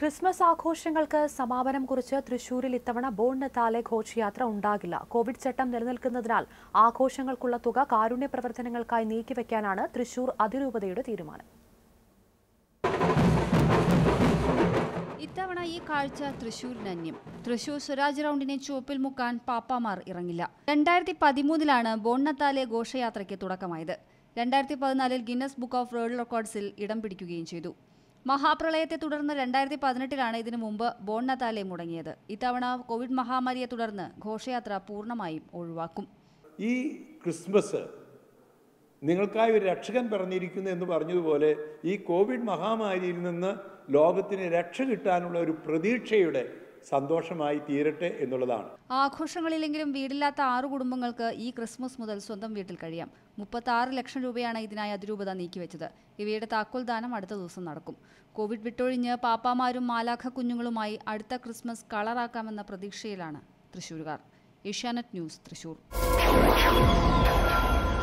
Christmas ആഘോഷങ്ങൾക്ക് സമാപനം കുറിച്ച് തൃശൂരിൽ ഇത്തവണ ബോൺ നത്താലെ ഘോഷയാത്ര ഉണ്ടാകില്ല കോവിഡ് ചട്ടം നിലനിൽക്കുന്നതിനാൽ ആഘോഷങ്ങൾക്കുള്ള തുക കാരുണ്യ പ്രവർത്തനങ്ങൾക്കായി നീക്കിവെക്കാനാണ് തൃശൂർ അതിരൂപതയുടെ തീരുമാനം ഇത്തവണ ഈ കാഴ്ച തൃശൂരിന് അന്യം തൃശൂർ സ്വരാജ് റൗണ്ടിനെ ചുവപ്പിൽ മുക്കാൻ പാപ്പാമാർ ഇറങ്ങില്ല രണ്ടായിരത്തി പതിമൂന്നിലാണ് ബോണ്ണത്താലെ ഘോഷയാത്രയ്ക്ക് തുടക്കമായത് രണ്ടായിരത്തി പതിനാലിൽ ഗിന്നസ് ബുക്ക് ഓഫ് വേൾഡ് റെക്കോർഡ്സിൽ ഇടം പിടിക്കുകയും ചെയ്തു മഹാപ്രളയത്തെ തുടർന്ന് രണ്ടായിരത്തി പതിനെട്ടിലാണ് ഇതിനു മുമ്പ് ബോണ്ണത്താലെ മുടങ്ങിയത് ഇത്തവണ കോവിഡ് മഹാമാരിയെ തുടർന്ന് ഘോഷയാത്ര പൂർണ്ണമായും ഒഴിവാക്കും ഈ ക്രിസ്മസ് നിങ്ങൾക്കായി ഒരു രക്ഷകൻ പറഞ്ഞിരിക്കുന്നു എന്ന് പറഞ്ഞതുപോലെ ഈ കോവിഡ് മഹാമാരിയിൽ നിന്ന് ലോകത്തിന് രക്ഷ കിട്ടാനുള്ള ഒരു പ്രതീക്ഷയുടെ സന്തോഷമായി തീരട്ടെ എന്നുള്ളതാണ് ആഘോഷങ്ങളിലെങ്കിലും വീടില്ലാത്ത ആറു കുടുംബങ്ങൾക്ക് ഈ ക്രിസ്മസ് മുതൽ സ്വന്തം വീട്ടിൽ കഴിയാം മുപ്പത്തി ആറ് ലക്ഷം രൂപയാണ് ഇതിനായി അതിരൂപത നീക്കിവെച്ചത് ഇവയുടെ താക്കോൽ ദാനം അടുത്ത ദിവസം നടക്കും കോവിഡ് വിട്ടൊഴിഞ്ഞ് പാപ്പാമാരും മാലാഖ കുഞ്ഞുങ്ങളുമായി അടുത്ത ക്രിസ്മസ് കളറാക്കാമെന്ന പ്രതീക്ഷയിലാണ് തൃശൂരുകാർ ഏഷ്യാനെറ്റ് ന്യൂസ് തൃശൂർ